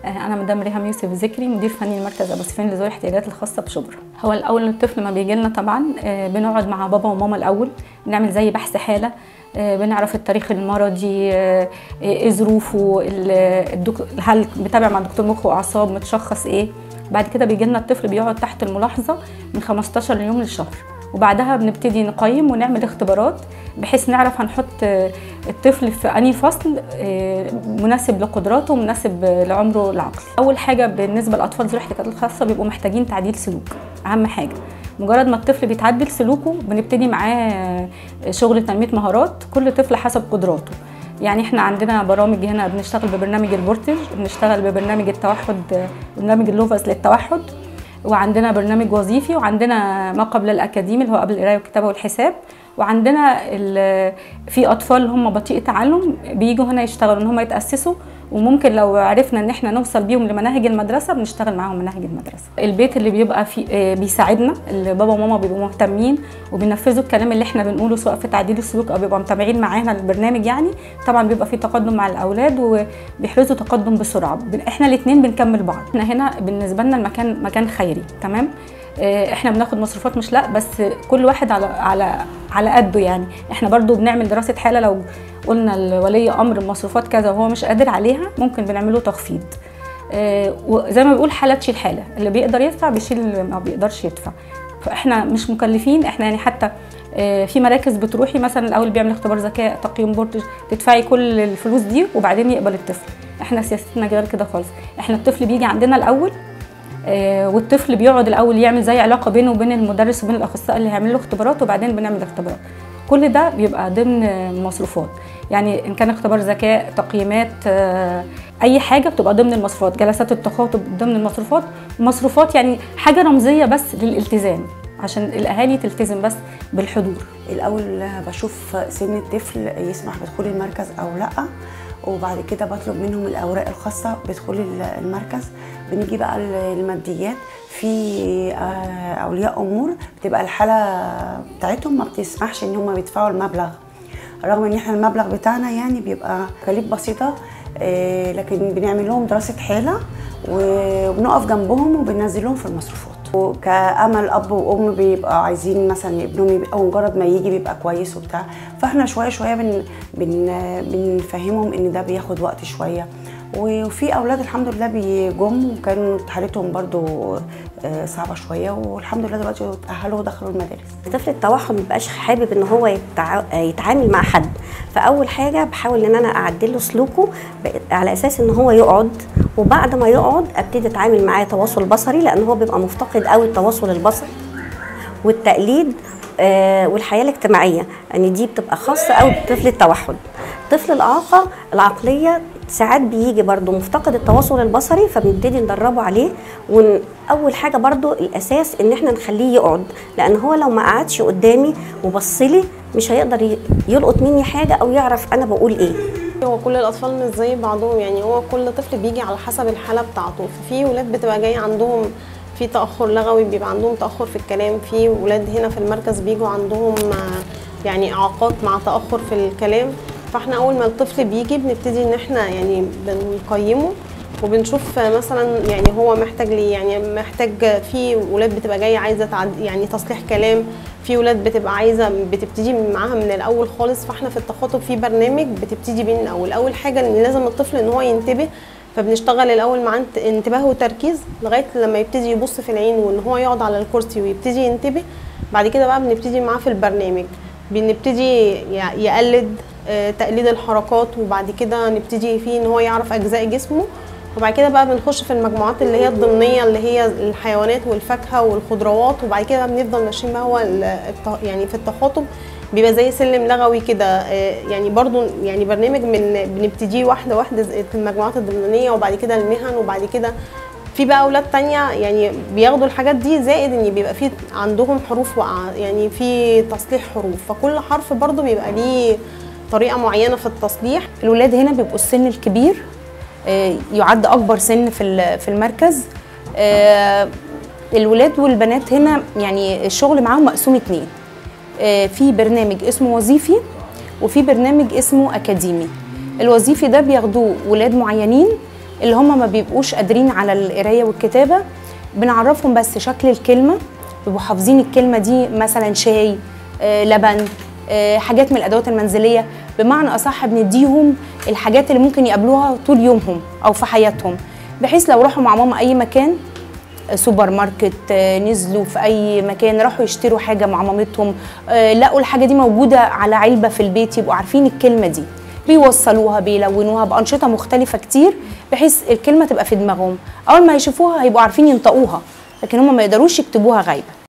انا مدام ريهام يوسف ذكري مدير فني المركز ابو سفيان لذوي الاحتياجات الخاصه بشبرا هو الاول الطفل ما بيجي لنا طبعا آه، بنقعد مع بابا وماما الاول بنعمل زي بحث حاله آه، بنعرف التاريخ المرضي آه، ايه ظروفه ال- الدك... هل بتابع مع دكتور مخ واعصاب متشخص ايه بعد كده بيجي لنا الطفل بيقعد تحت الملاحظه من 15 يوم للشهر وبعدها بنبتدي نقيم ونعمل اختبارات بحيث نعرف هنحط آه، الطفل في أنهي فصل آه، مناسب لقدراته ومناسب آه، لعمره العقلي أول حاجة بالنسبة للأطفال ذوي الاحتياجات الخاصة بيبقوا محتاجين تعديل سلوك أهم حاجة مجرد ما الطفل بيتعدل سلوكه بنبتدي معاه آه، شغل تنمية مهارات كل طفل حسب قدراته يعني احنا عندنا برامج هنا بنشتغل ببرنامج البورتج بنشتغل ببرنامج التوحد آه، برنامج اللوفز للتوحد وعندنا برنامج وظيفي وعندنا ما قبل الاكاديمي اللي هو قبل القرايه والكتابه والحساب وعندنا ال- في اطفال هم بطيء التعلم بيجوا هنا يشتغلوا ان هم يتاسسوا وممكن لو عرفنا ان احنا نوصل بيهم لمناهج المدرسه بنشتغل معاهم مناهج المدرسه البيت اللي بيبقى فيه آه، بيساعدنا اللي بابا وماما بيبقوا مهتمين وبينفذوا الكلام اللي احنا بنقوله سواء في تعديل السلوك او بيبقوا متابعين معانا البرنامج يعني طبعا بيبقى في تقدم مع الاولاد وبيحرزوا تقدم بسرعه بن- احنا الاثنين بنكمل بعض احنا هنا بالنسبه لنا المكان مكان خيري تمام آه، احنا بناخد مصروفات مش لا بس كل واحد على على على قده يعني احنا برضو بنعمل دراسه حاله لو قلنا لولي امر المصروفات كذا وهو مش قادر عليها ممكن بنعمله تخفيض آه، وزي ما بيقول حاله تشيل حاله اللي بيقدر يدفع بيشيل اللي ما بيقدرش يدفع فاحنا مش مكلفين احنا يعني حتى آه، في مراكز بتروحي مثلا الاول بيعمل اختبار ذكاء تقييم بورتج تدفعي كل الفلوس دي وبعدين يقبل الطفل احنا سياستنا غير كده خالص احنا الطفل بيجي عندنا الاول آه، والطفل بيقعد الاول يعمل زي علاقه بينه وبين المدرس وبين الاخصائي اللي هيعمل له اختبارات وبعدين بنعمل اختبارات كل ده بيبقى ضمن المصروفات يعني ان كان اختبار ذكاء تقييمات آه، اي حاجه بتبقى ضمن المصروفات جلسات التخاطب ضمن المصروفات مصروفات يعني حاجه رمزيه بس للالتزام عشان الاهالي تلتزم بس بالحضور الاول بشوف سن الطفل يسمح بدخول المركز او لا وبعد كده بطلب منهم الاوراق الخاصه بدخول ال- المركز بنيجي بقى ال- الماديات في آه، اولياء امور بتبقى الحاله بتاعتهم ما بتسمحش ان هم بيدفعوا المبلغ رغم ان احنا المبلغ بتاعنا يعني بيبقى تكاليف بسيطه آه، لكن بنعمل لهم دراسه حاله وبنقف جنبهم وبننزلهم في المصروفات وكأمل أب وأم بيبقى عايزين مثلا ابنهم يبقى أو مجرد ما يجي بيبقى كويس وبتاع فاحنا شوية شوية بن بن بنفهمهم إن ده بياخد وقت شوية وفي أولاد الحمد لله بيجم وكانت حالتهم برضو آه، صعبة شوية والحمد لله دلوقتي اتأهلوا ودخلوا المدارس طفل التوحد مبيبقاش حابب ان هو يتع... يتعامل مع حد فاول حاجه بحاول ان انا اعدل له سلوكه ب- على اساس ان هو يقعد وبعد ما يقعد ابتدي اتعامل معاه تواصل بصري لان هو بيبقى مفتقد قوي التواصل البصري والتقليد آه، والحياه الاجتماعيه ان دي بتبقى خاصه قوي بطفل التوحد طفل الاعاقه العقليه ساعات بيجي برضو مفتقد التواصل البصري فبنبتدي ندربه عليه واول حاجه برضو الاساس ان احنا نخليه يقعد لان هو لو ما قعدش قدامي وبصلي مش هيقدر ي- يلقط مني حاجه او يعرف انا بقول ايه هو كل الاطفال مش زي بعضهم يعني هو كل طفل بيجي على حسب الحاله بتاعته ففي ولاد بتبقى جايه عندهم في تاخر لغوي بيبقى عندهم تاخر في الكلام في ولاد هنا في المركز بيجوا عندهم آه، يعني اعاقات مع تاخر في الكلام فاحنا اول ما الطفل بيجي بنبتدي ان احنا يعني بنقيمه وبنشوف مثلا يعني هو محتاج ليه يعني محتاج في ولاد بتبقى جايه عايزه تعد يعني تصليح كلام في ولاد بتبقى عايزه بتبتدي معاها من الاول خالص فاحنا في التخاطب في برنامج بتبتدي بيه من الاول اول حاجه ان لازم الطفل ان هو ينتبه فبنشتغل الاول معاه انت- انتباه وتركيز لغايه لما يبتدي يبص في العين وان هو يقعد على الكرسي ويبتدي ينتبه بعد كده بقى بنبتدي معاه في البرنامج بنبتدي ي- يقلد آه، تقليد الحركات وبعد كده نبتدي فيه ان هو يعرف اجزاء جسمه وبعد كده بقى بنخش في المجموعات اللي هي الضمنيه اللي هي الحيوانات والفاكهه والخضروات وبعد كده بقى بنفضل ماشيين بقى هو ال- الت- يعني في التخاطب بيبقى زي سلم لغوي كده آه، يعني برضو يعني برنامج من بنبتديه واحده واحده زي في المجموعات الضمنيه وبعد كده المهن وبعد كده في بقى اولاد تانية يعني بياخدوا الحاجات دي زائد ان بيبقى في عندهم حروف واقعه يعني في تصليح حروف فكل حرف برضو بيبقى ليه طريقه معينه في التصليح الولاد هنا بيبقوا السن الكبير آه، يعد اكبر سن في ال- في المركز آه، الولاد والبنات هنا يعني الشغل معاهم مقسوم اتنين آه، في برنامج اسمه وظيفي وفي برنامج اسمه اكاديمي الوظيفي ده بياخدوه ولاد معينين اللي هم ما بيبقوش قادرين على القرايه والكتابه بنعرفهم بس شكل الكلمه بيبقوا حافظين الكلمه دي مثلا شاي آه، لبن آه، حاجات من الادوات المنزليه بمعنى اصح بنديهم الحاجات اللي ممكن يقابلوها طول يومهم او في حياتهم بحيث لو راحوا مع ماما اي مكان آه، سوبر ماركت آه، نزلوا في اي مكان راحوا يشتروا حاجه مع مامتهم آه، لقوا الحاجه دي موجوده على علبه في البيت يبقوا عارفين الكلمه دي بيوصلوها بيلونوها بانشطه مختلفه كتير بحيث الكلمه تبقى في دماغهم اول ما يشوفوها هيبقوا عارفين ينطقوها لكن هم ما يقدروش يكتبوها غايبه